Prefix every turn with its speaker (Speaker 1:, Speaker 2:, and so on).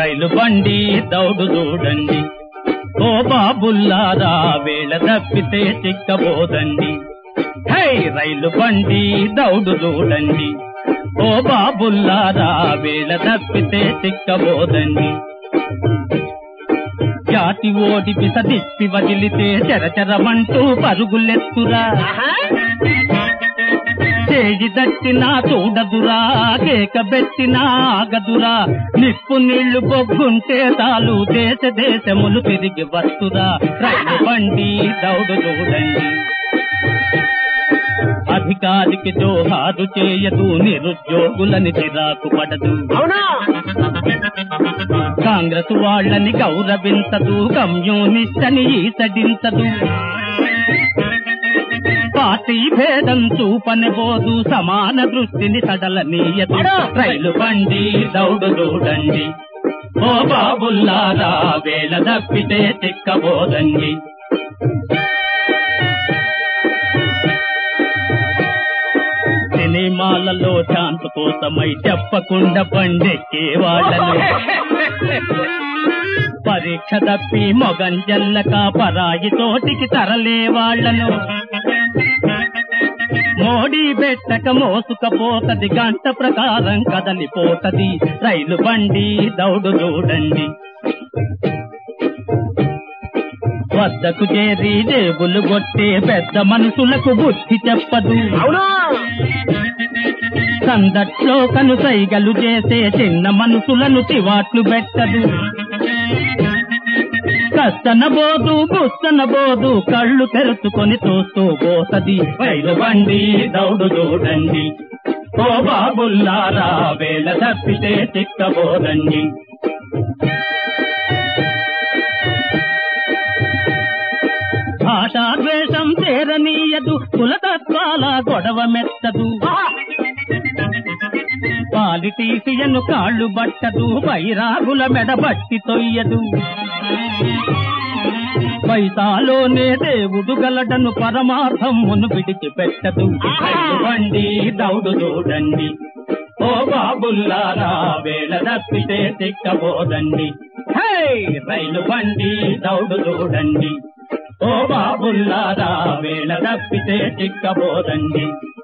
Speaker 1: రైలు బండి దౌడు చూడండి ఓ బాబుల్లారా వేళ తప్పితే చిక్కబోదండి హై రైలు బండి దౌడు చూడండి ఓ బాబుల్లారా వేళ తప్పితే చిక్కబోదండి జాతి ఓడి పిస తిప్పి వదిలితే చెరచెరమంటూ పరుగులెత్తురా చేయి దట్టినా చూడదురా కేక పెట్టినా ఆగదురా నిప్పు నీళ్లు బొగ్గుంటే చాలు దేశ దేశములు తిరిగి వస్తురా రైలు బండి దౌడు చూడండి అధికారికి జోహారు చేయదు నిరుద్యోగులని చిరాకు పడదు
Speaker 2: అవునా
Speaker 1: కాంగ్రెస్ వాళ్ళని గౌరవించదు కమ్యూనిస్ట్ అని ఈసడించదు పార్టీ భేదం చూపనిబోదు సమాన దృష్టిని సడలనీయదు రైలు బండి దౌడు చూడండి ఓ బాబుల్లారా వేళ తప్పితే చిక్కబోదండి సినిమాలలో ఛాన్స్ కోసమై చెప్పకుండా బండెక్కే వాళ్ళను పరీక్ష తప్పి మొగంజల్లక పరాయి తోటికి తరలే వాళ్ళను మోడీ పెట్టక మోసుకపోతది గంట ప్రకారం కదలిపోతది రైలు బండి దౌడు చూడండి వద్దకు చేరి జేబులు కొట్టే పెద్ద మనుషులకు బుద్ధి చెప్పదు
Speaker 2: అవునా
Speaker 1: సందట్లో కను సైగలు చేసే చిన్న మనుషులను చివాట్లు పెట్టదు కస్తనబోదు బుస్తనబోదు కళ్ళు తెరుచుకొని చూస్తూ పోతది రైలు బండి దౌడు చూడండి ఓ బాబుల్లారా వేళ తప్పితే చిక్కబోదండి భాషాద్వేషం చేరనీయదు కులతత్వాల గొడవ మెత్తదు పాలిటీసియను కాళ్ళు బట్టదు వైరాగుల మెడబట్టి తొయ్యదు పైసాలోనే దేవుడు గలడను పరమార్థమును విడిచి పెట్టదు రైలు బండి దౌడు చూడండి ఓ బాబుల్లారా వేళ తప్పితే చిక్కబోదండి హే రైలు బండి దౌడు చూడండి ఓ బాబుల్లారా వేళ తప్పితే చిక్కబోదండి